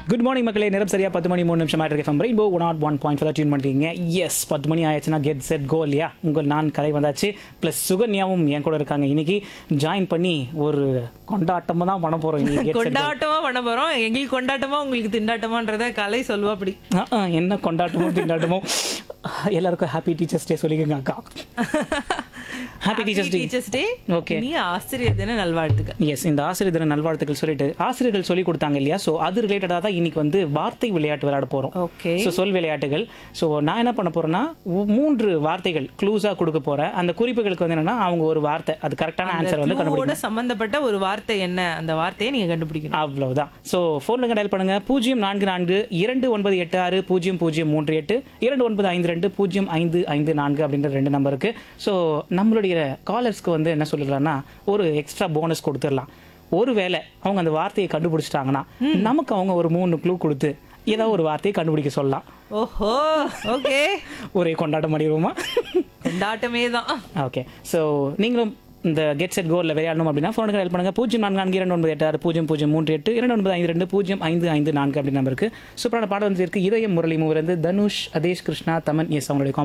Good morning மக்களே நேரம் சரியா பத்து மணி மூணு நிமிஷம் ஆயிட்டு இருக்கேன் rainbow one nought one point five tune பண்ணிருக்கீங்க எஸ் பத்து மணி ஆயிடுச்சுன்னா கெட் செட் கோ இல்லையா உங்கள் நான் கதை வந்தாச்சு ப்ளஸ் சுகன்யாவும் என் கூட இருக்காங்க இன்னைக்கு ஜாயின் பண்ணி ஒரு கொண்டாட்டமாக தான் பண்ண போகிறோம் இன்னைக்கு get set go. கொண்டாட்டமா பண்ண போறோம் எங்களுக்கு கொண்டாட்டமா உங்களுக்கு திண்டாட்டமான்றத கலை சொல்லுவா அப்படி ஆ, ஆ, என்ன கொண்டாட்டமோ திண்டாட்டமோ எல்லாருக்கும் ஹாப்பி டீச்சர்ஸ் டே சொல்லிக்கோங்க அக்கா happy teachers day teachers day Okay. நீ ஆசிரியர் தின நல்வாழ்த்துக்கள் எஸ் இந்த ஆசிரியர் தின நல்வாழ்த்துக்கள் சொல்லிட்டு ஆசிரியர்கள் சொல்லி கொடுத்தாங்க இல்லையா ஸோ அது ரிலேட்டடாக தான் இன்னைக்கு வந்து வார்த்தை விளையாட்டு விளையாட போகிறோம் ஓகே ஸோ சொல் விளையாட்டுகள் ஸோ நான் என்ன பண்ண போறேன்னா உ- மூன்று வார்த்தைகள் க்ளூஸாக கொடுக்க போறேன் அந்த குறிப்புகளுக்கு வந்து என்னன்னா அவங்க ஒரு வார்த்தை அது கரெக்டான ஆன்சர் வந்து கண்டுபிடிக்கணும் ோட சம்பந்தப்பட்ட ஒரு வார்த்தை என்ன அந்த வார்த்தையை நீங்க கண்டுபிடிக்கணும் அவ்வளவுதான் ஸோ ஃபோனில் டயல் பண்ணுங்க பூஜ்ஜியம் நான்கு நான்கு இரண்டு ஒன்பது எட்டு ஆறு பூஜ்ஜியம் பூஜ்ஜியம் மூன்று எட்டு இரண்டு ஒன்பது ஐந்து ரெண்டு பூஜ்ஜியம் ஐந்து ஐந்து நான்கு அப்படின்ற ரெண்டு நம்பருக்கு ஸோ நம்மளுடைய காலர்ஸ்க்கு வந்து என்ன சொல்லிடலாம்னா ஒரு எக்ஸ்ட்ரா போனஸ் கொடுத்துடலாம் ஒருவேளை அவங்க அந்த வார்த்தையை கண்டுபிடிச்சிட்டாங்கன்னா நமக்கு அவங்க ஒரு மூணு க்ளூ கொடுத்து ஏதோ ஒரு வார்த்தையை கண்டுபிடிக்க சொல்லலாம் ஓஹோ ஓகே ஒரே கொண்டாட்டம் பண்ணிடுவோமா கொண்டாட்டமே தான் ஓகே ஸோ நீங்களும் இந்த கெட் செட் கோலில் விளையாடணும் அப்படின்னா ஃபோனுக்கு ஹெல்ப் பண்ணுங்க பூஜ்ஜியம் நான்கு நான்கு இரண்டு ஒன்பது எட்டு ஆறு பூஜ்ஜியம் பூஜ்ஜியம் மூன்று எட்டு இரண்டு ஒன்பது ஐந்து ரெண்டு பூஜ்ஜியம் ஐந்து ஐந்து நான்கு அப்படி நம்பருக்கு சூப்பரான பாடம் வந்து இருக்கு இதயம் முரளி மூவர் வந்து தனுஷ் அதேஷ் கிருஷ்ணா தமன் எஸ் அவங்களுடைய